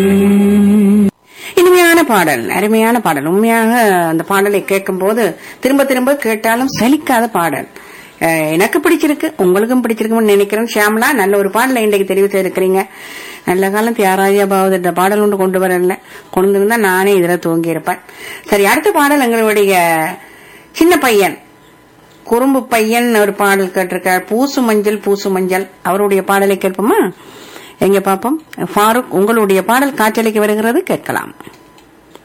இனிமையான பாடல் அருமையான பாடல் உண்மையாக அந்த பாடலை கேட்கும் போது திரும்ப திரும்ப கேட்டாலும் சலிக்காத பாடல் அஹ், எனக்கு பிடிச்சிருக்கு உங்களுக்கும் பிடிச்சிருக்கும்னு நினைக்கிறேன் ஷியாமலா நல்ல ஒரு பாடலை இன்றைக்கு தெரிவித்து இருக்கிறீங்க நல்ல காலம் தியாராஜா பாவது இந்த பாடல் ஒன்று கொண்டு வரல கொண்டு இருந்தா நானே இதுல தூங்கி இருப்பேன் சரி அடுத்த பாடல் எங்களுடைய சின்ன பையன் குறும்பு பையன் ஒரு பாடல் கேட்டிருக்கார் பூசு மஞ்சள் பூசு மஞ்சள் அவருடைய பாடலை கேட்போமா எங்க பாப்போம் ஃபாரூக் உங்களுடைய பாடல் காற்றலைக்கு வருகிறது கேட்கலாம்